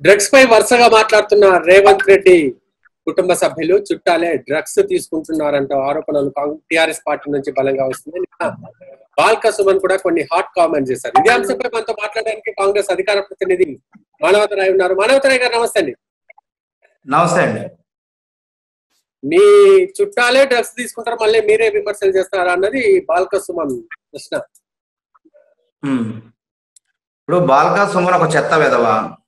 Drugs పై వరుసగా మాట్లాడుతున్న రేవంత్ రెడ్డి కుటుంబ సభ్యులు చుట్టాలే డ్రగ్స్ తీసుకుంటున్నారంట ఆరోపణలు టిఆర్ఎస్ పార్టీ నుంచి బలంగా వస్తుంది నిన్న బాల్క సుమన్ కూడా కొన్ని హాట్ కామెంట్ చేశారు ఇదే అంశంపై మనతో మాట్లాడడానికి కాంగ్రెస్ అధికార ప్రతినిధి మానవతరాయ్ ఉన్నారు మానవతరాయ్ గారు నమస్తే అండి నమస్తే అండి మీ చుట్టాలే డ్రగ్స్ తీసుకుంటారు మళ్ళీ మీరే విమర్శలు చేస్తారా అన్నది బాల్క సుమన్ ప్రశ్న ఉమ్. ఇప్పుడు బాల్కా సుమన్ ఒక చెత్త విధవ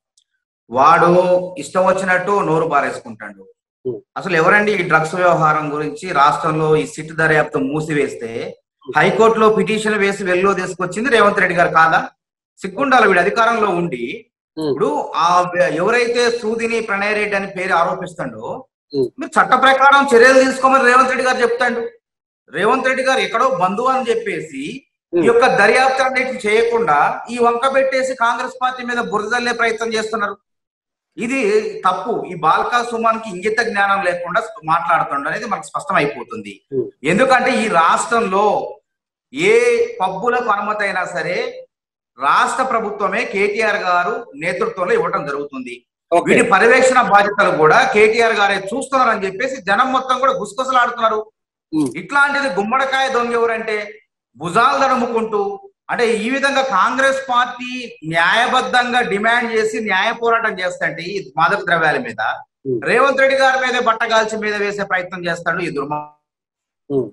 వాడు ఇష్టం వచ్చినట్టు నోరు పారేసుకుంటాడు ఉమ్. అసలు ఎవరండి ఈ డ్రగ్స్ వ్యవహారం గురించి రాష్ట్రంలో ఈ సిట్ దర్యాప్తు మూసివేస్తే హైకోర్టులో పిటిషన్ వేసి వెల్లో తీసుకొచ్చింది రేవంత్ రెడ్డి గారు కాదా సిగ్గుండాలి వీడు అధికారంలో ఉండి ఉమ్. ఇప్పుడు ఆ వ్య- ఎవరైతే సూదిని ప్రణయ్ రెడ్డి అని పేరు ఆరోపిస్తాడో ఉమ్. మీరు చట్ట ప్రకారం చర్యలు తీసుకోమని రేవంత్ రెడ్డి గారు చెప్తాడు రేవంత్ రెడ్డి గారు ఎక్కడో బంధువు అని చెప్పేసి ఈ యొక్క దర్యాప్తు అన్నిటిని చేయకుండా ఈ వంక పెట్టేసి కాంగ్రెస్ పార్టీ మీద బురదల్లే ప్రయత్నం చేస్తున్నారు ఇది తప్పు ఈ బాల్కా సుమాన్కి ఇంగిత జ్ఞానం లేకుండా మాట్లాడుతుండ అనేది మనకు స్పష్టం అయిపోతుంది ఉమ్. ఎందుకంటే ఈ రాష్ట్రంలో ఏ పబ్బులకు అనుమతి అయినా సరే రాష్ట్ర ప్రభుత్వమే కేటీఆర్ గారు నేతృత్వంలో ఇవ్వడం జరుగుతుంది ఓకే వీటి పర్యవేక్షణ బాధ్యతలు కూడా కేటీఆర్ గారే చూస్తున్నారని చెప్పేసి జనం మొత్తం కూడా గుసగుసలాడుతున్నారు ఉమ్. ఇట్లాంటిది గుమ్మడికాయ దొంగ ఎవరంటే భుజాలు తడుముకుంటూ అంటే ఈ విధంగా కాంగ్రెస్ పార్టీ న్యాయబద్ధంగా డిమాండ్ చేసి న్యాయ పోరాటం చేస్తాంటే ఈ మాదక ద్రవ్యాల మీద ఉమ్. రేవంత్ రెడ్డి గారి మీద బట్టగాల్చి మీద వేసే ప్రయత్నం చేస్తాడు ఈ దుర్మ ఉమ్.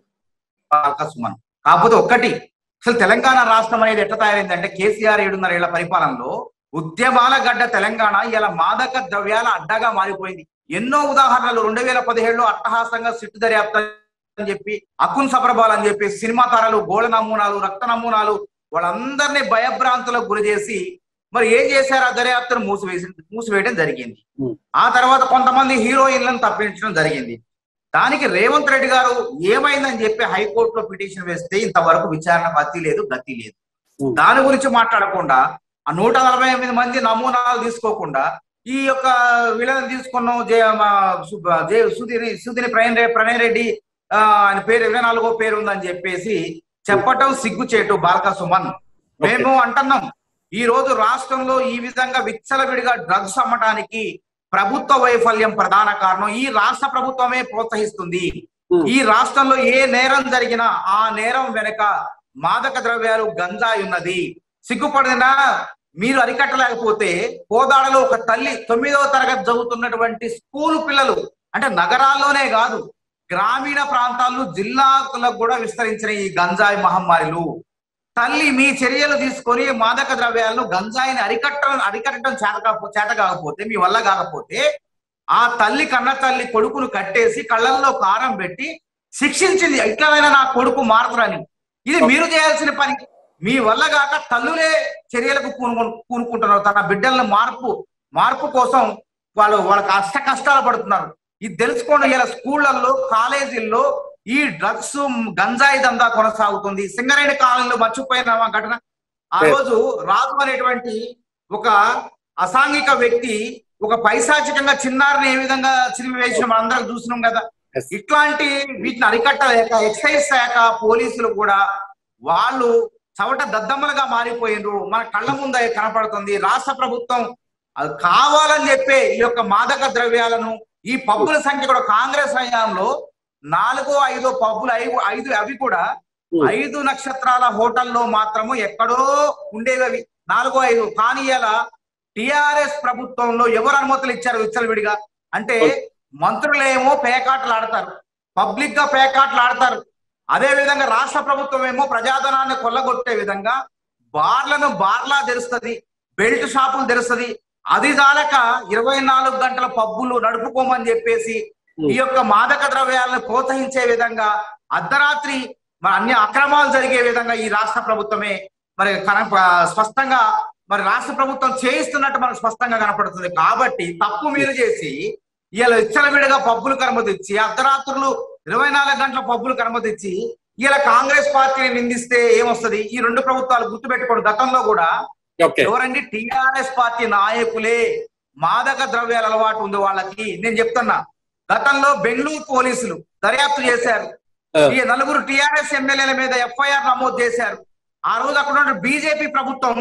సుమన్ కాకపోతే ఒక్కటి అసలు తెలంగాణ రాష్ట్రం అనేది ఎట్లా తయారైందంటే కేసీఆర్ ఏడున్నర ఏళ్ల పరిపాలనలో ఉద్యమాల గడ్డ తెలంగాణ ఇలా మాదక ద్రవ్యాల అడ్డగా మారిపోయింది ఎన్నో ఉదాహరణలు రెండు వేల పదిహేడులో అట్టహాసంగా సిట్టు దర్యాప్తు అని చెప్పి అకున్ సబర్బాల్ అని చెప్పి సినిమా తారాలు గోళ నమూనాలు రక్త నమూనాలు వాళ్ళందరినీ భయభ్రాంతులకు గురి చేసి మరి ఏం చేశారు ఆ దర్యాప్తును మూసివేసి మూసివేయడం జరిగింది ఉమ్. ఆ తర్వాత కొంతమంది హీరోయిన్లను తప్పించడం జరిగింది దానికి రేవంత్ రెడ్డి గారు ఏమైందని చెప్పి హైకోర్టులో పిటిషన్ వేస్తే ఇంతవరకు విచారణ పత్తి లేదు గతి లేదు ఉమ్. దాని గురించి మాట్లాడకుండా ఆ నూట నలభై ఎనిమిది మంది నమూనాలు తీసుకోకుండా ఈ యొక్క వీళ్ళని తీసుకున్నాం జయ మా సు- జయ సుధీని సుధీని ప్రణయ్ రె- ప్రణయ్ రెడ్డి ఆ, ఆయన పేరు ఇరవై నాలుగో పేరు ఉందని చెప్పేసి చెప్పటం సిగ్గుచేటు బాలక సుమన్ మేము అంటున్నాం ఈ రోజు రాష్ట్రంలో ఈ విధంగా విచ్చలవిడిగా డ్రగ్స్ అమ్మటానికి ప్రభుత్వ వైఫల్యం ప్రధాన కారణం ఈ రాష్ట్ర ప్రభుత్వమే ప్రోత్సహిస్తుంది ఉమ్. ఈ రాష్ట్రంలో ఏ నేరం జరిగినా ఆ నేరం వెనుక మాదక ద్రవ్యాలు గంజాయి ఉన్నది సిగ్గుపడినా మీరు అరికట్టలేకపోతే కోదాడలో ఒక తల్లి తొమ్మిదవ తరగతి చదువుతున్నటువంటి స్కూల్ పిల్లలు అంటే నగరాల్లోనే కాదు గ్రామీణ ప్రాంతాల్లో జిల్లాలకు కూడా విస్తరించిన ఈ గంజాయి మహమ్మారిలు తల్లి మీ చర్యలు తీసుకొని మాదక ద్రవ్యాలను గంజాయిని అరికట్టడం అరికట్టడం చేత కాకపో చేత కాకపోతే మీ వల్ల కాకపోతే ఆ తల్లి కన్న తల్లి కొడుకును కట్టేసి కళ్ళల్లో కారం పెట్టి శిక్షించింది ఇట్లైనా నా కొడుకు మారదురని ఇది మీరు చేయాల్సిన పని మీ వల్ల కాక తల్లులే చర్యలకు పూనుకు పూనుకుంటున్నారు తన బిడ్డలను మార్పు మార్పు కోసం వాళ్ళు వాళ్ళ కష్ట కష్టాలు పడుతున్నారు ఇది తెలుసుకోండి ఇలా స్కూళ్ళల్లో కాలేజీల్లో ఈ డ్రగ్స్ గంజాయి దందా కొనసాగుతుంది సింగరేణి కాలనీలో మర్చిపోయిన ఘటన ఆ Yes. రోజు రాజు అనేటువంటి ఒక అసాంఘిక వ్యక్తి ఒక పైశాచికంగా చిన్నారిని ఏ విధంగా చిరిమి వేసిన మనందరం చూసినాం కదా Yes. ఇట్లాంటి వీటిని అరికట్టలేక ఎక్సైజ్ శాఖ పోలీసులు కూడా వాళ్ళు చవట దద్దమ్మలుగా మారిపోయిండ్రు మన కళ్ళ ముందు అవి కనపడుతుంది రాష్ట్ర ప్రభుత్వం అది కావాలని చెప్పే ఈ యొక్క మాదక ద్రవ్యాలను ఈ పబ్బుల సంఖ్య కూడా కాంగ్రెస్ హయాంలో నాలుగో ఐదో పబ్బులు ఐదు ఐదు అవి కూడా ఉమ్. ఐదు నక్షత్రాల హోటల్లో మాత్రము ఎక్కడో ఉండేవి అవి నాలుగో ఐదు కానీ ఇలా టిఆర్ఎస్ ప్రభుత్వంలో ఎవరు అనుమతులు ఇచ్చారు విచ్చలవిడిగా అంటే మంత్రులేమో పేకాటలు ఆడతారు పబ్లిక్ గా పేకాటలు ఆడతారు అదే విధంగా రాష్ట్ర ప్రభుత్వం ఏమో ప్రజాధనాన్ని కొల్లగొట్టే విధంగా బార్లను బార్లా తెరుస్తుంది బెల్ట్ షాపులు తెరుస్తుంది అది చాలక ఇరవై నాలుగు గంటల పబ్బులు నడుపుకోమని చెప్పేసి ఈ యొక్క మాదక ద్రవ్యాలను ప్రోత్సహించే విధంగా అర్ధరాత్రి మరి అన్ని అక్రమాలు జరిగే విధంగా ఈ రాష్ట్ర ప్రభుత్వమే మరి కన స్పష్టంగా మరి రాష్ట్ర ప్రభుత్వం చేయిస్తున్నట్టు మనకు స్పష్టంగా కనపడుతుంది కాబట్టి తప్పు మీరు చేసి ఇలా విచ్చలవిడిగా పబ్బులు కనుమతిచ్చి అర్ధరాత్రులు ఇరవై నాలుగు గంటల పబ్బులు కనుమతిచ్చి ఇలా కాంగ్రెస్ పార్టీని నిందిస్తే ఏమొస్తది ఈ రెండు ప్రభుత్వాలు గుర్తుపెట్టుకోండి గతంలో కూడా ఓకే ఎవరండి టిఆర్ఎస్ పార్టీ నాయకులే మాదక ద్రవ్యాల అలవాటు ఉంది వాళ్ళకి నేను చెప్తున్నా గతంలో బెంగళూరు పోలీసులు దర్యాప్తు చేశారు ఆ. ఈ నలుగురు టిఆర్ఎస్ ఎమ్మెల్యేల మీద ఎఫ్ఐఆర్ నమోదు చేశారు ఆ రోజు అక్కడ ఉన్న బీజేపీ ప్రభుత్వం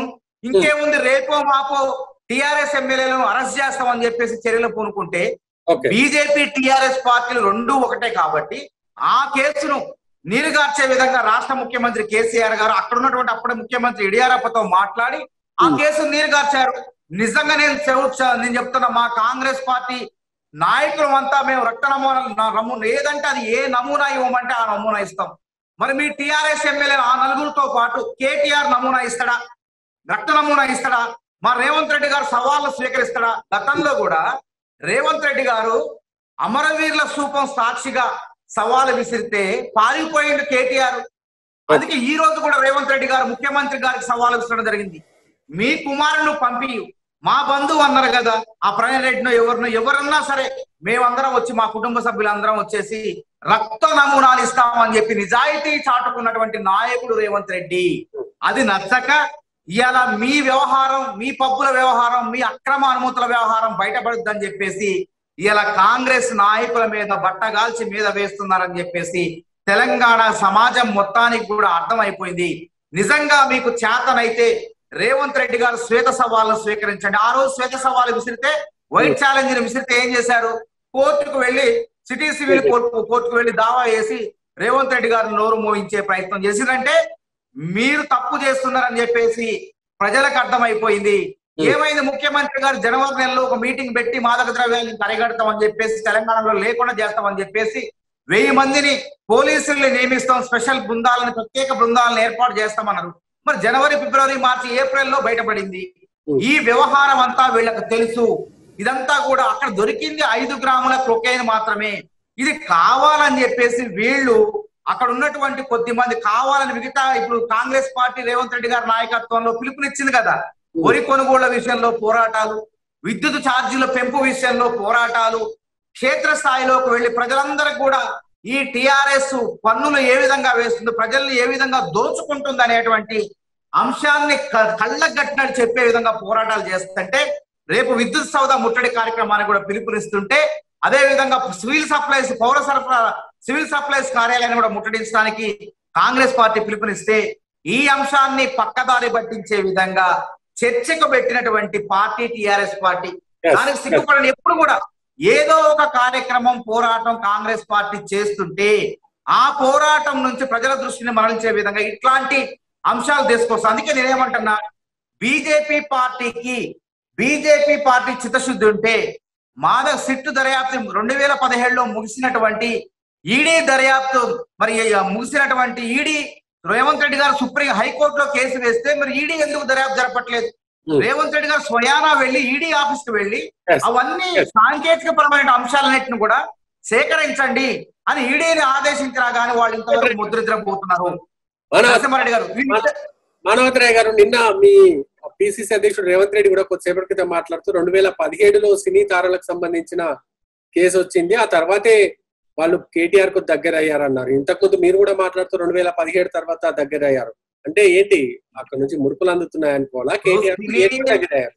ఇంకేముంది రేపో మాపో టిఆర్ఎస్ ఎమ్మెల్యేలను అరెస్ట్ చేస్తామని చెప్పేసి చర్యలు పూనుకుంటే ఓకే బీజేపీ టిఆర్ఎస్ పార్టీలు రెండు ఒకటే కాబట్టి ఆ కేసును నీరుగార్చే విధంగా రాష్ట్ర ముఖ్యమంత్రి కేసీఆర్ గారు అక్కడ ఉన్నటువంటి అప్పుడు ముఖ్యమంత్రి ఇడియారప్పతో మాట్లాడి ఆ Hmm. కేసును నీరుగార్చారు నిజంగా నేను చెవు- నేను చెప్తున్నా మా కాంగ్రెస్ పార్టీ నాయకులు అంతా మేము రక్త నమూనా నా- నమూనా ఏదంటే అది ఏ నమూనా ఇవ్వమంటే ఆ నమూనా ఇస్తాం మరి మీ టిఆర్ఎస్ ఎమ్మెల్యే ఆ నలుగురితో పాటు కేటీఆర్ నమూనా ఇస్తాడా రక్త నమూనా ఇస్తాడా మా రేవంత్ రెడ్డి గారు సవాళ్ళు స్వీకరిస్తాడా గతంలో కూడా రేవంత్ రెడ్డి గారు అమరవీరుల సూపం సాక్షిగా సవాలు విసిరితే పారిపోయిండు కేటీఆర్ అందుకే ఈ రోజు కూడా రేవంత్ రెడ్డి గారు ముఖ్యమంత్రి గారికి సవాలు విసరడం జరిగింది మీ కుమారును పంపి మా బంధువు అన్నారు కదా ఆ ప్రణయ్ రెడ్డినో ఎవరినో ఎవరన్నా సరే మేమందరం వచ్చి మా కుటుంబ సభ్యులందరం వచ్చేసి రక్త నమూనాలు ఇస్తామని చెప్పి నిజాయితీ చాటుకున్నటువంటి నాయకుడు రేవంత్ రెడ్డి అది నచ్చక ఇవాళ మీ వ్యవహారం మీ పబ్బుల వ్యవహారం మీ అక్రమ అనుమతుల వ్యవహారం బయటపడుద్దని చెప్పేసి ఇలా కాంగ్రెస్ నాయకుల మీద బట్టగాల్చి మీద వేస్తున్నారని చెప్పేసి తెలంగాణ సమాజం మొత్తానికి కూడా అర్థమైపోయింది నిజంగా మీకు చేతనైతే రేవంత్ రెడ్డి గారు శ్వేత సవాళ్ళను స్వీకరించండి ఆ రోజు శ్వేత సవాలు విసిరితే వైట్ ఛాలెంజ్ విసిరితే ఏం చేశారు కోర్టుకు వెళ్లి సిటీ సివిల్ కోర్టు కోర్టుకు వెళ్లి దావా వేసి రేవంత్ రెడ్డి గారు నోరు మోయించే ప్రయత్నం చేసిందంటే మీరు తప్పు చేస్తున్నారని చెప్పేసి ప్రజలకు అర్థమైపోయింది ఏమైంది ముఖ్యమంత్రి గారు జనవరి నెలలో ఒక మీటింగ్ పెట్టి మాదక ద్రవ్యాలను కరిగడతామని చెప్పేసి తెలంగాణలో లేకుండా చేస్తామని చెప్పేసి వెయ్యి మందిని పోలీసుల్ని నియమిస్తాం స్పెషల్ బృందాలను ప్రత్యేక బృందాలను ఏర్పాటు చేస్తామన్నారు మరి జనవరి ఫిబ్రవరి మార్చి ఏప్రిల్ లో బయటపడింది ఈ వ్యవహారం అంతా వీళ్ళకి తెలుసు ఇదంతా కూడా అక్కడ దొరికింది ఐదు గ్రాముల కొకైన్ మాత్రమే ఇది కావాలని చెప్పేసి వీళ్ళు అక్కడ ఉన్నటువంటి కొద్ది మంది కావాలని మిగతా ఇప్పుడు కాంగ్రెస్ పార్టీ రేవంత్ రెడ్డి గారి నాయకత్వంలో పిలుపునిచ్చింది కదా వరి కొనుగోళ్ల విషయంలో పోరాటాలు విద్యుత్ ఛార్జీల పెంపు విషయంలో పోరాటాలు క్షేత్రస్థాయిలోకి వెళ్లి ప్రజలందరికీ కూడా ఈ టిఆర్ఎస్ పన్నులు ఏ విధంగా వేస్తుంది ప్రజల్ని ఏ విధంగా దోచుకుంటుంది అనేటువంటి అంశాన్ని క- కళ్ళగట్టినట్టు చెప్పే విధంగా పోరాటాలు చేస్తుంటే రేపు విద్యుత్ సౌద ముట్టడి కార్యక్రమాన్ని కూడా పిలుపునిస్తుంటే అదే విధంగా సివిల్ సప్లైస్ పౌర సరఫరా సివిల్ సప్లైస్ కార్యాలయాన్ని కూడా ముట్టడించడానికి కాంగ్రెస్ పార్టీ పిలుపునిస్తే ఈ అంశాన్ని పక్కదారి పట్టించే విధంగా చర్చకు పెట్టినటువంటి పార్టీ టిఆర్ఎస్ పార్టీ Yes, దానికి yes. సిగ్గుపడని ఎప్పుడు కూడా ఏదో ఒక కార్యక్రమం పోరాటం కాంగ్రెస్ పార్టీ చేస్తుంటే ఆ పోరాటం నుంచి ప్రజల దృష్టిని మరలించే విధంగా ఇట్లాంటి అంశాలు తీసుకొస్తాం అందుకే నేనేమంటున్నా బీజేపీ పార్టీకి బీజేపీ పార్టీ చిత్తశుద్ధి ఉంటే మాధవ్ సిట్టు దర్యాప్తు రెండు వేల పదిహేడులో ముగిసినటువంటి ఈడీ దర్యాప్తు మరి ముగిసినటువంటి ఈడీ రేవంత్ రెడ్డి గారు సుప్రీం హైకోర్టులో కేసు వేస్తే మరి ఈడీ ఎందుకు దర్యాప్తు జరపట్లేదు Hmm. రేవంత్ రెడ్డి గారు స్వయానా వెళ్లి ఈడీ ఆఫీస్ కు వెళ్లి Yes. అవన్నీ Yes. సాంకేతిక పరమైన అంశాలన్నింటిని కూడా సేకరించండి అని ఈడీని ఆదేశించినా గానీ వాళ్ళు ఇంతవరకు ముద్రించకపోతున్నారు మన నరసింహారెడ్డి గారు వీళ్ళు- మానవతరాయ్ గారు నిన్న మీ పిసిసి అధ్యక్షుడు రేవంత్ రెడ్డి కూడా కొద్దిసేపటి క్రితం మాట్లాడుతూ రెండు వేల పదిహేడులో సినీ తారలకు సంబంధించిన కేసు వచ్చింది ఆ తర్వాతే వాళ్ళు కేటీఆర్ కు దగ్గర అయ్యారన్నారు ఇంతకుముందు మీరు కూడా మాట్లాడుతూ రెండు వేల పదిహేడు తర్వాత దగ్గర అయ్యారు అంటే ఏంటి అక్కడ నుంచి ముడుపులు అందుతున్నాయి అనుకోవాలా కేటీఆర్ కు ఏంటి దగ్గర అయ్యారు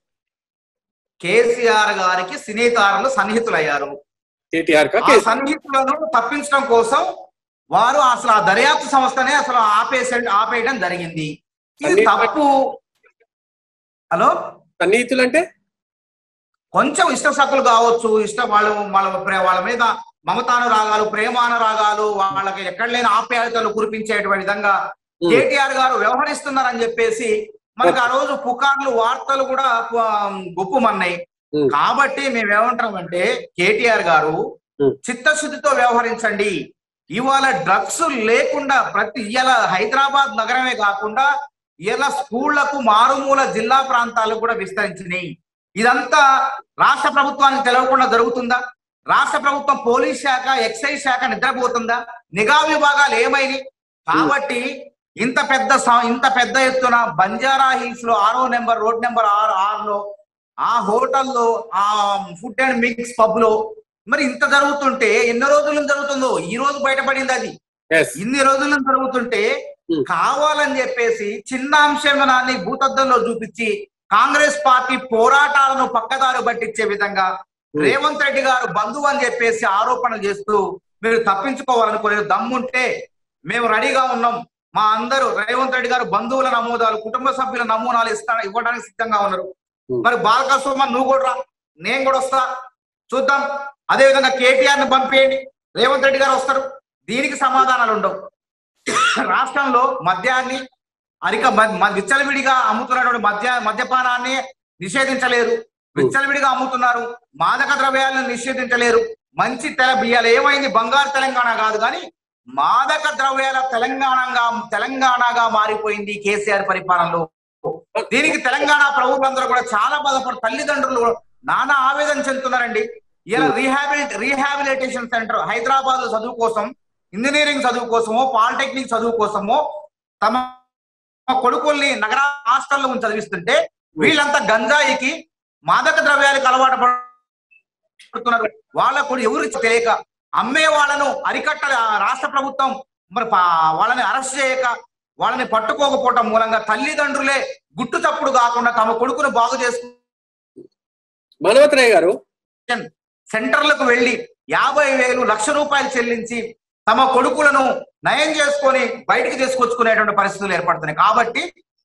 కేసీఆర్ గారికి సినీ తారలు సన్నిహితులయ్యారు కేటీఆర్ కా ఆ కేసీఆర్? సన్నిహితులను తప్పించడం కోసం వారు అసలు ఆ దర్యాప్తు సంస్థనే అసలు ఆపేసే ఆపేయడం జరిగింది ఇది సన్నిహితులు- తప్పు హలో సన్నిహితులు అంటే కొంచెం ఇష్టసక్కులు కావచ్చు ఇష్టం వాళ్ళు వాళ్ళ ప్రే- వాళ్ళ మీద మమతానురాగాలు ప్రేమానురాగాలు వాళ్ళకి ఎక్కడ లేని ఆప్యాయతలు కురిపించేటువంటి విధంగా ఉమ్, కేటీఆర్ గారు వ్యవహరిస్తున్నారని చెప్పేసి మనకు ఆ రోజు పుకార్లు వార్తలు కూడా ఆ, గుప్పుమన్నాయి ఉమ్, కాబట్టి మేము ఏమంటామంటే కేటీఆర్ గారు Hmm. చిత్తశుద్ధితో వ్యవహరించండి ఇవాళ డ్రగ్స్ లేకుండా ప్రతి ఇవాళ హైదరాబాద్ నగరమే కాకుండా ఇలా స్కూళ్లకు మారుమూల జిల్లా ప్రాంతాలకు కూడా విస్తరించినాయి ఇదంతా రాష్ట్ర ప్రభుత్వానికి తెలవకుండా జరుగుతుందా రాష్ట్ర ప్రభుత్వం పోలీస్ శాఖ ఎక్సైజ్ శాఖ నిద్రపోతుందా నిఘా విభాగాలు ఏమైనాయి కాబట్టి ఇంత పెద్ద స- ఇంత పెద్ద ఎత్తున బంజారా హిల్స్ లో ఆరో నెంబర్ రోడ్ నెంబర్ ఆరు ఆరులో ఆ హోటల్లో ఆ ఫుడ్ అండ్ మిక్స్ పబ్ లో మరి ఇంత జరుగుతుంటే ఎన్ని రోజుల నుంచి జరుగుతుందో ఈ రోజు బయటపడింది అది yes. ఇన్ని రోజుల నుంచి జరుగుతుంటే Hmm. కావాలని చెప్పేసి చిన్న అంశాన్ని భూతద్దంలో చూపించి కాంగ్రెస్ పార్టీ పోరాటాలను పక్కదారు పట్టించే విధంగా Hmm. రేవంత్ రెడ్డి గారు బంధువు అని చెప్పేసి ఆరోపణలు చేస్తూ మీరు తప్పించుకోవాలనుకునే దమ్ముంటే మేము రెడీగా ఉన్నాం మా అందరూ రేవంత్ రెడ్డి గారు బంధువుల నమోదాలు కుటుంబ సభ్యుల నమూనాలు ఇస్తా ఇవ్వడానికి సిద్ధంగా ఉన్నారు Hmm. మరి బాలకృష్ణ నువ్వు కూడా రా నేను కూడా వస్తా చూద్దాం అదే విధంగా కేటీఆర్ ని పంపేయండి రేవంత్ రెడ్డి గారు వస్తారు దీనికి సమాధానాలు ఉండవు రాష్ట్రంలో మద్యాన్ని అరిక మ- మ- విచ్చలవిడిగా అమ్ముతున్నటువంటి మద్య మద్యపానాన్ని నిషేధించలేరు విచ్చలవిడిగా అమ్ముతున్నారు మాదక ద్రవ్యాలను నిషేధించలేరు మంచి తెల బియ్యాలు ఏమైంది బంగారు తెలంగాణ కాదు కానీ మాదక ద్రవ్యాల తెలంగాణగా తెలంగాణగా మారిపోయింది కేసీఆర్ పరిపాలనలో దీనికి తెలంగాణ ప్రభుత్వందరూ కూడా చాలా బాధపడు తల్లిదండ్రులు నానా ఆవేదన చెందుతున్నారండి ఇలా రీహాబిలిట రీహాబిలిటేషన్ సెంటర్ హైదరాబాద్ చదువు కోసం ఇంజనీరింగ్ చదువు కోసమో పాలిటెక్నిక్ చదువు కోసమో తమ కొడుకుల్ని నగర హాస్టల్లో ఉంచి చదివిస్తుంటే వీళ్ళంతా గంజాయికి మాదక ద్రవ్యాలకు అలవాటు పడుతున్నారు వాళ్ళ కూడా ఎవరు తెలియక అమ్మే వాళ్ళను అరికట్ట రాష్ట్ర ప్రభుత్వం మరి పా- వాళ్ళని అరెస్ట్ చేయక వాళ్ళని పట్టుకోకపోవటం మూలంగా తల్లిదండ్రులే గుట్టు చప్పుడు కాకుండా తమ కొడుకును బాగు చేసుకు మనోహర్ గారు సెంటర్లకు వెళ్లి యాభై వేలు లక్ష రూపాయలు చెల్లించి తమ కొడుకులను నయం చేసుకొని బయటికి తీసుకొచ్చుకునేటువంటి పరిస్థితులు ఏర్పడుతున్నాయి కాబట్టి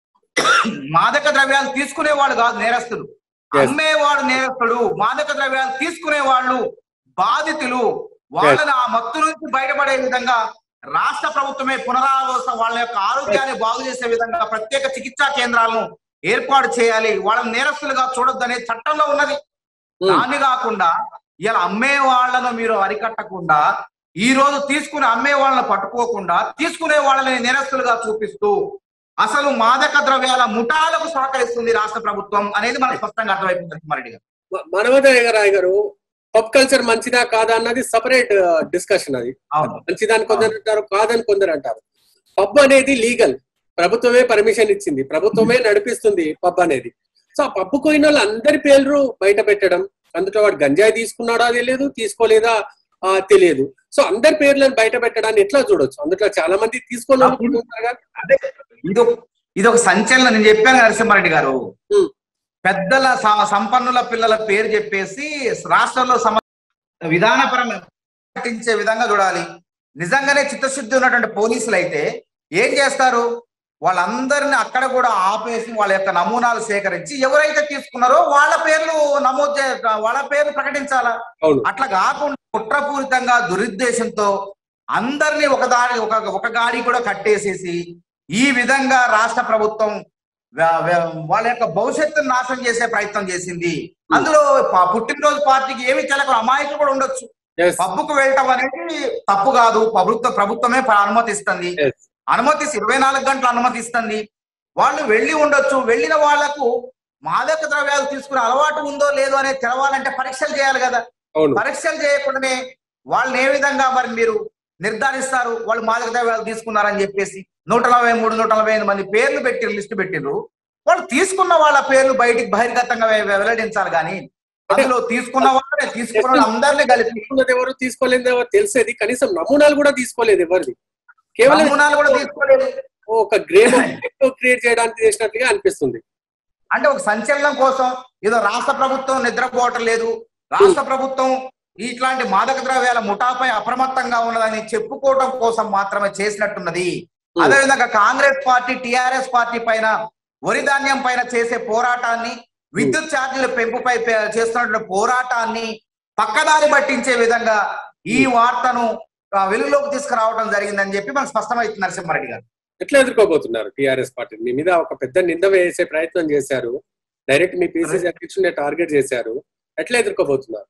మాదక ద్రవ్యాలు తీసుకునే వాళ్ళు కాదు నేరస్తులు Yes. అమ్మేవాడు నేరస్తుడు మాదక ద్రవ్యాలు తీసుకునే వాళ్ళు బాధితులు వాళ్ళని ఆ మత్తు నుంచి బయటపడే విధంగా రాష్ట్ర ప్రభుత్వమే పునరావాస వాళ్ళ యొక్క ఆరోగ్యాన్ని బాగు చేసే విధంగా ప్రత్యేక చికిత్సా కేంద్రాలను ఏర్పాటు చేయాలి వాళ్ళని నేరస్తులుగా చూడొద్దనే చట్టంలో ఉన్నది ఉమ్, దాన్ని కాకుండా ఇలా అమ్మే వాళ్ళను మీరు అరికట్టకుండా ఈ రోజు తీసుకుని అమ్మే వాళ్ళని పట్టుకోకుండా తీసుకునే వాళ్ళని నేరస్తులుగా చూపిస్తూ అసలు మాదక ద్రవ్యాల ముఠాలకు సహకరిస్తుంది రాష్ట్ర ప్రభుత్వం అనేది మనకు స్పష్టంగా అర్థమైపోతుంది నరసింహారెడ్డి గారు మ- మనోహర్ రాయ్ గారు పబ్ కల్చర్ మంచిదా కాదా అన్నది సపరేట్ డిస్కషన్ అది అవును మంచిదని కొందరు అంటారు కాదని కొందరు అంటారు పబ్ అనేది లీగల్ ప్రభుత్వమే పర్మిషన్ ఇచ్చింది ప్రభుత్వమే నడిపిస్తుంది పబ్ అనేది సో ఆ పబ్ పోయిన వాళ్ళు అందరి పేర్లు బయట పెట్టడం అందులో వాడు గంజాయి తీసుకున్నాడా తెలియదు తీసుకోలేదా ఆ, తెలియదు సో అందరి పేర్లను బయట పెట్టడాన్ని ఎట్లా చూడొచ్చు అందులో చాలా మంది తీసుకొని ఉంటారు కదా. అదే ఇది ఒక- ఇది ఒక సంచలనం నేను చెప్పాను నరసింహారెడ్డి గారు ఉమ్. పెద్దల స- సంపన్నుల పిల్లల పేరు చెప్పేసి రాష్ట్రంలో సమ విధానపరమైన పాటించే విధంగా చూడాలి నిజంగానే చిత్తశుద్ధి ఉన్నటువంటి పోలీసులు అయితే ఏం చేస్తారు వాళ్ళందరిని అక్కడ కూడా ఆపేసి వాళ్ళ యొక్క నమూనాలు సేకరించి ఎవరైతే తీసుకున్నారో వాళ్ళ పేర్లు నమోదు చే వాళ్ళ పేర్లు ప్రకటించాలా అవును అట్లా కాకుండా కుట్రపూరితంగా దురుద్దేశంతో అందరినీ ఒక దారి ఒక ఒక గాడి కూడా కట్టేసేసి ఈ విధంగా రాష్ట్ర ప్రభుత్వం వా- వా- వాళ్ళ యొక్క భవిష్యత్తును నాశనం చేసే ప్రయత్నం చేసింది అందులో ప- పుట్టినరోజు పార్టీకి ఏమి తెలక అమాయకులు కూడా ఉండొచ్చు Yes. పబ్బుకు వెళ్ళటం అనేది తప్పు కాదు ప్రభుత్వ ప్రభుత్వమే ప- అనుమతిస్తుంది Yes. అనుమతిసి ఇరవై నాలుగు గంటలు అనుమతిస్తుంది వాళ్ళు వెళ్ళి ఉండొచ్చు వెళ్ళిన వాళ్లకు మాదక ద్రవ్యాలు తీసుకునే అలవాటు ఉందో లేదో అనేది తెలవాలంటే పరీక్షలు చేయాలి కదా అవును పరీక్షలు చేయకుండానే వాళ్ళని ఏ విధంగా మరి మీరు నిర్ధారిస్తారు వాళ్ళు మాదక ద్రవ్యాలు తీసుకున్నారని చెప్పేసి నూట నలభై మూడు నూట నలభై ఐదు మంది పేర్లు పెట్టి లిస్టు పెట్టిండ్రు వాళ్ళు తీసుకున్న వాళ్ళ పేర్లు బయటికి బహిర్గతంగా వె- వెల్లడించాలి కానీ అందులో తీసుకున్న వాళ్ళనే తీసుకున్న వాళ్ళు అందరినీ కలిపి తీసుకున్నది ఎవరు తీసుకోలేదు ఎవరు తెలిసేది కనీసం నమూనాలు కూడా తీసుకోలేదు ఎవరిది కేవలం నమూనాలు కూడా తీసుకోలేదు ఒక గ్రేమ్ క్రియేట్ చేయడానికి చేసినట్టుగా అనిపిస్తుంది అంటే ఒక సంచలనం కోసం ఏదో రాష్ట్ర ప్రభుత్వం నిద్రపోవటం లేదు రాష్ట్ర ప్రభుత్వం ఇట్లాంటి మాదక ద్రవ్యాల ముఠాపై అప్రమత్తంగా ఉన్నదని చెప్పుకోవడం కోసం మాత్రమే చేసినట్టున్నది Hmm. అదేవిధంగా కాంగ్రెస్ పార్టీ టిఆర్ఎస్ పార్టీ పైన వరి ధాన్యం పైన చేసే పోరాటాన్ని విద్యుత్ ఛార్జీల పెంపుపై పే- చేస్తున్నటువంటి పోరాటాన్ని పక్కదారి పట్టించే విధంగా ఈ వార్తను ఆ, వెలుగులోకి తీసుకురావడం జరిగిందని చెప్పి మనకు స్పష్టమవుతుంది నరసింహారెడ్డి గారు ఎట్లా ఎదుర్కోబోతున్నారు టిఆర్ఎస్ పార్టీ మీ మీద ఒక పెద్ద నింద వేసే ప్రయత్నం చేశారు డైరెక్ట్ మీ పిసిసి అధ్యక్షుడిని టార్గెట్ చేశారు ఎట్లా ఎదుర్కోబోతున్నారు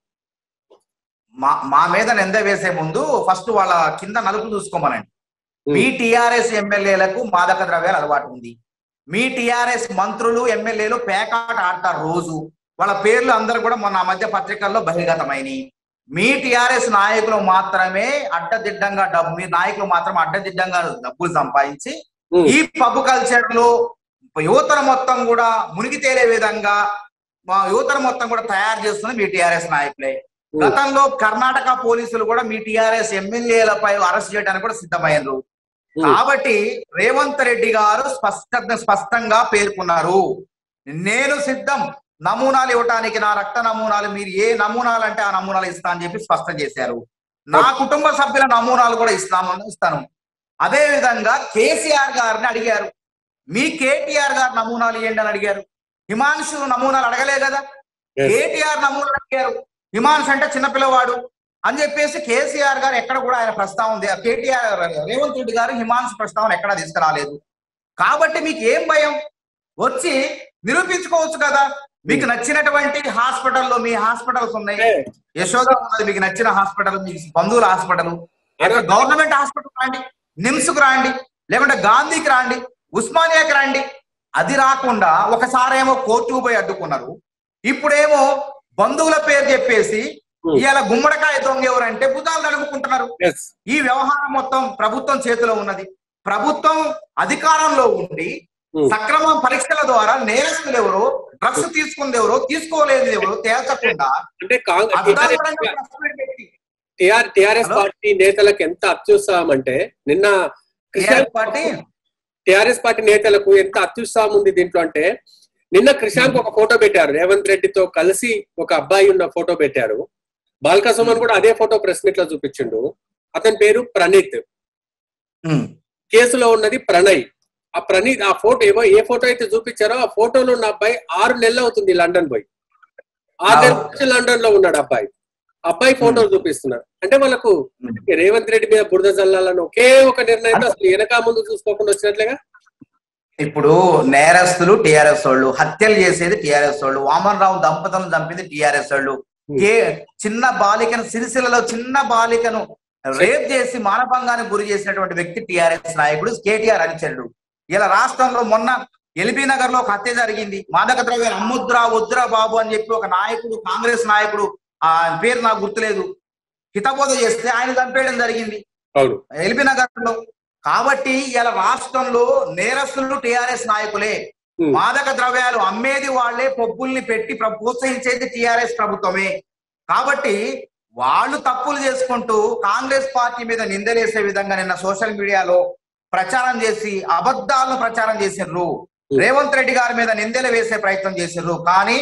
మా మా మీద నింద వేసే ముందు ఫస్ట్ వాళ్ళ కింద నలుపు చూసుకోమనండి Hmm. మీ టిఆర్ఎస్ ఎమ్మెల్యేలకు మాదక ద్రవ్యాలు అలవాటు ఉంది మీ టిఆర్ఎస్ మంత్రులు ఎమ్మెల్యేలు పేకాట ఆడతారు రోజు వాళ్ళ పేర్లు అందరూ కూడా మొన్న ఆ మధ్య పత్రికల్లో బహిర్గతమైనవి మీ టిఆర్ఎస్ నాయకులు మాత్రమే అడ్డదిడ్డంగా డబ్బు మీ నాయకులు మాత్రం అడ్డదిడ్డంగా డబ్బులు సంపాదించి Hmm. ఈ పబ్ కల్చర్ లో యువతను మొత్తం కూడా మునిగి తేలే విధంగా మా యువతను మొత్తం కూడా తయారు చేస్తుంది మీ టిఆర్ఎస్ నాయకులే Hmm. గతంలో కర్ణాటక పోలీసులు కూడా మీ టిఆర్ఎస్ ఎమ్మెల్యేలపై అరెస్ట్ చేయడానికి కూడా సిద్ధమయ్యారు Hmm. కాబట్టి రేవంత్ రెడ్డి గారు స్పష్ట స్పష్టంగా పేర్కొన్నారు నేను సిద్ధం నమూనాలు ఇవ్వటానికి నా రక్త నమూనాలు మీరు ఏ నమూనాలు అంటే ఆ నమూనాలు ఇస్తా అని చెప్పి స్పష్టం చేశారు నా కుటుంబ సభ్యుల నమూనాలు కూడా ఇస్తాము ఇస్తాను అదే విధంగా కేసీఆర్ గారిని అడిగారు మీ కేటీఆర్ గారు నమూనాలు ఇవ్వండి అని అడిగారు హిమాంశు నమూనాలు అడగలే కదా Yes. కేటీఆర్ నమూనాలు అడిగారు హిమాంశు అంటే చిన్నపిల్లవాడు అని చెప్పేసి కేసీఆర్ గారు ఎక్కడ కూడా ఆయన ప్రస్తావన దే- కేటీఆర్ రేవంత్ రెడ్డి గారు హిమాంశు ప్రస్తావన ఎక్కడా తీసుకురాలేదు కాబట్టి మీకు ఏం భయం వచ్చి నిరూపించుకోవచ్చు కదా మీకు నచ్చినటువంటి హాస్పిటల్లో మీ హాస్పిటల్స్ ఉన్నాయి అంటే యశోద ఉన్నది మీకు నచ్చిన హాస్పిటల్ మీ బంధువుల హాస్పిటల్ మనోజ్ గవర్నమెంట్ హాస్పిటల్ రాండి నిమ్స్ కు రాండి లేకుంటే గాంధీకి రాండి ఉస్మానియాకి రండి అది రాకుండా ఒకసారి ఏమో కోర్టుకు పోయి అడ్డుకున్నారు ఇప్పుడేమో బంధువుల పేరు చెప్పేసి Hmm. ఇవాళ గుమ్మడికాయ దొంగ ఎవరంటే భుజాలు నడుపుకుంటున్నారు yes. ఈ వ్యవహారం మొత్తం ప్రభుత్వం చేతిలో ఉన్నది ప్రభుత్వం అధికారంలో ఉండి Hmm. సక్రమ పరీక్షల ద్వారా నేరస్తులు ఎవరు డ్రగ్స్ తీసుకుంది ఎవరు తీసుకోలేదు ఎవరు తేల్చకుండా అంటే కాంగ్రెస్ అర్ధాంతరంగా press meet పెట్టి టిఆర్ఎస్ Hello? పార్టీ నేతలకు ఎంత అత్యుత్సాహం అంటే నిన్న టీఆర్ఎస్ పార్టీ టిఆర్ఎస్ పార్టీ నేతలకు ఎంత అత్యుత్సాహం ఉంది దీంట్లో అంటే నిన్న క్రిషాంక్ ఒక ఫోటో పెట్టారు రేవంత్ రెడ్డితో కలిసి ఒక అబ్బాయి ఉన్న ఫోటో పెట్టారు బాల్కా సుమన్ కూడా అదే ఫోటో ప్రెస్ మీట్ లో చూపించిండు అతని పేరు ప్రణీత్ కేసులో ఉన్నది ప్రణయ్ ఆ ప్రణీత్ ఆ ఫోటో ఏవో ఏ ఫోటో అయితే చూపించారో ఆ ఫోటోలో ఉన్న అబ్బాయి ఆరు నెలలు అవుతుంది లండన్ పోయి ఆరు నెలల నుంచి లండన్ లో ఉన్నాడు అబ్బాయి అబ్బాయి ఫోటో చూపిస్తున్నారు అంటే వాళ్ళకు రేవంత్ రెడ్డి మీద బురద జల్లాలని ఒకే ఒక నిర్ణయంతో అసలు వెనక ముందు చూసుకోకుండా వచ్చినట్లుగా ఇప్పుడు నేరస్తులు టిఆర్ఎస్ వాళ్ళు హత్యలు చేసేది టిఆర్ఎస్ వాళ్ళు వామన్ రావు దంపతులను చంపింది టిఆర్ఎస్ వాళ్ళు ఏ చిన్న బాలికను సిరిసిల్లలో చిన్న బాలికను రేప్ చేసి మానభంగానికి గురి చేసినటువంటి వ్యక్తి టిఆర్ఎస్ నాయకుడు కేటీఆర్ అనుచరుడు ఇలా రాష్ట్రంలో మొన్న ఎల్బీ నగర్ లో ఒక హత్య జరిగింది మాదక ద్రవ్యాలు అమ్ముద్రా వద్దురా బాబు అని చెప్పి ఒక నాయకుడు కాంగ్రెస్ నాయకుడు ఆ పేరు నాకు గుర్తులేదు హితబోధ చేస్తే ఆయన చంపేయడం జరిగింది అవును ఎల్బీ నగర్ లో కాబట్టి ఇలా రాష్ట్రంలో నేరస్తులు టిఆర్ఎస్ నాయకులే Hmm. మాదక ద్రవ్యాలు అమ్మేది వాళ్లే పబ్బుల్ని పెట్టి ప్ర- ప్రోత్సహించేది టిఆర్ఎస్ ప్రభుత్వమే కాబట్టి వాళ్ళు తప్పులు చేసుకుంటూ కాంగ్రెస్ పార్టీ మీద నిందలేసే విధంగా నిన్న సోషల్ మీడియాలో ప్రచారం చేసి అబద్ధాలను ప్రచారం చేసిండ్రు రేవంత్ రెడ్డి గారి మీద నిందలు వేసే ప్రయత్నం చేసిండ్రు కానీ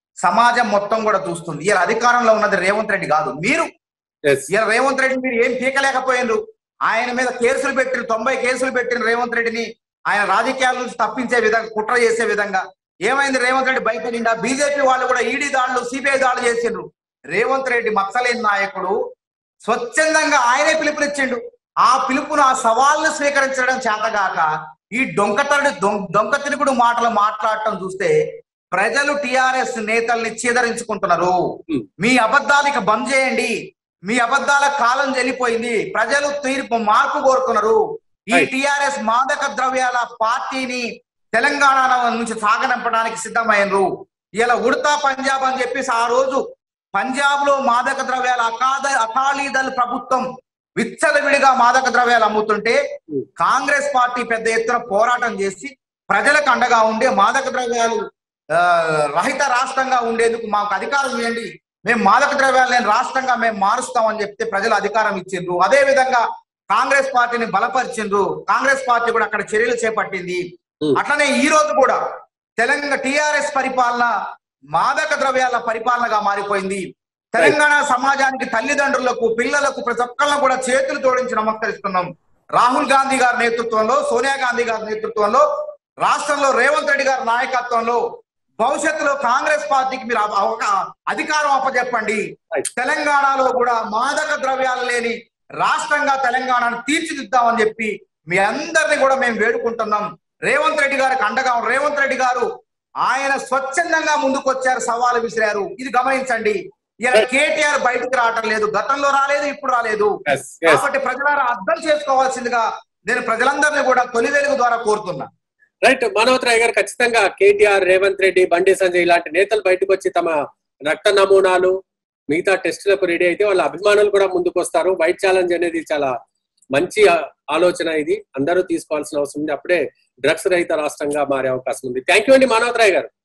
సమాజం మొత్తం కూడా చూస్తుంది ఇలా అధికారంలో ఉన్నది రేవంత్ రెడ్డి కాదు మీరు ఎస్ ఇలా రేవంత్ రెడ్డి మీరు ఏం పీకలేకపోయిండ్రు ఆయన మీద కేసులు పెట్టిన తొంభై కేసులు పెట్టిన రేవంత్ రెడ్డిని ఆయన రాజకీయాల నుంచి తప్పించే విధంగా కుట్ర చేసే విధంగా ఏమైంది రేవంత్ రెడ్డి బయట నిండా బీజేపీ వాళ్ళు కూడా ఈడీ దాడులు సిబిఐ దాడులు చేసిండ్రు రేవంత్ రెడ్డి మచ్చలేని నాయకుడు స్వచ్ఛందంగా ఆయనే పిలుపునిచ్చిండు ఆ పిలుపును ఆ సవాల్ను స్వీకరించడం చేతగాక ఈ డొంకతరుడు దొంగ తిరుగుడు మాటలు మాట్లాడటం చూస్తే ప్రజలు టిఆర్ఎస్ నేతల్ని చీదరించుకుంటున్నారు Hmm. మీ అబద్ధాలకి బంద్ చేయండి మీ అబద్ధాల కాలం చెల్లిపోయింది ప్రజలు తీర్పు మార్పు కోరుతున్నారు ఈ Right. టిఆర్ఎస్ మాదక ద్రవ్యాల పార్టీని తెలంగాణ నుంచి సాగనంపడానికి సిద్ధమైనరు ఇలా ఉడతా పంజాబ్ అని చెప్పేసి ఆ రోజు పంజాబ్ లో మాదక ద్రవ్యాల అకాద అకాలీదళ ప్రభుత్వం విచ్చలవిడిగా మాదక ద్రవ్యాలు అమ్ముతుంటే Hmm. కాంగ్రెస్ పార్టీ పెద్ద ఎత్తున పోరాటం చేసి ప్రజలకు అండగా ఉండే మాదక ద్రవ్యాలు ఆ, రహిత రాష్ట్రంగా ఉండేందుకు మాకు అధికారం ఇవ్వండి మేము మాదక ద్రవ్యాలు లేని రాష్ట్రంగా మేము మారుస్తామని చెప్తే ప్రజలు అధికారం ఇచ్చిండ్రు అదే విధంగా కాంగ్రెస్ పార్టీని బలపరిచిండ్రు కాంగ్రెస్ పార్టీ కూడా అక్కడ చర్యలు చేపట్టింది Hmm. అట్లనే ఈ రోజు కూడా తెలంగాణ టిఆర్ఎస్ పరిపాలన మాదక ద్రవ్యాల పరిపాలనగా మారిపోయింది తెలంగాణ సమాజానికి తల్లిదండ్రులకు పిల్లలకు ప్రతి ఒక్కళ్ళను కూడా చేతులు జోడించి నమస్కరిస్తున్నాం రాహుల్ గాంధీ గారి నేతృత్వంలో సోనియా గాంధీ గారి నేతృత్వంలో రాష్ట్రంలో రేవంత్ రెడ్డి గారి నాయకత్వంలో భవిష్యత్తులో కాంగ్రెస్ పార్టీకి మీరు అవ- అవక- అధికారం అప్పచెప్పండి Right. తెలంగాణలో కూడా మాదక ద్రవ్యాలు లేని రాష్ట్రంగా తెలంగాణను తీర్చిదిద్దామని చెప్పి మీ అందరిని కూడా మేము వేడుకుంటున్నాం రేవంత్ రెడ్డి గారికి అండగా ఉన్న రేవంత్ రెడ్డి గారు ఆయన స్వచ్ఛందంగా ముందుకు వచ్చారు సవాలు విసిరారు ఇది గమనించండి ఇలా Right. కేటీఆర్ బయటకు రావటం లేదు గతంలో రాలేదు ఇప్పుడు రాలేదు ఎస్ ఎస్ కాబట్టి ప్రజలారా అర్థం చేసుకోవాల్సిందిగా నేను ప్రజలందరినీ కూడా తొలి వెలుగు ద్వారా కోరుతున్నా రైట్ మానవతరాయ్ గారు ఖచ్చితంగా కేటీఆర్ రేవంత్ రెడ్డి బండి సంజయ్ ఇలాంటి నేతలు బయటకు వచ్చి తమ రక్త నమూనాలు మిగతా టెస్టులకు రెడీ అయితే వాళ్ళ అభిమానులు కూడా ముందుకు వస్తారు వైట్ ఛాలెంజ్ అనేది చాలా మంచి ఆ- ఆలోచన ఇది అందరూ తీసుకోవాల్సిన అవసరం ఉంది అప్పుడే డ్రగ్స్ రహిత రాష్ట్రంగా మారే అవకాశం ఉంది థ్యాంక్ యూ అండి మానవతరాయ్ గారు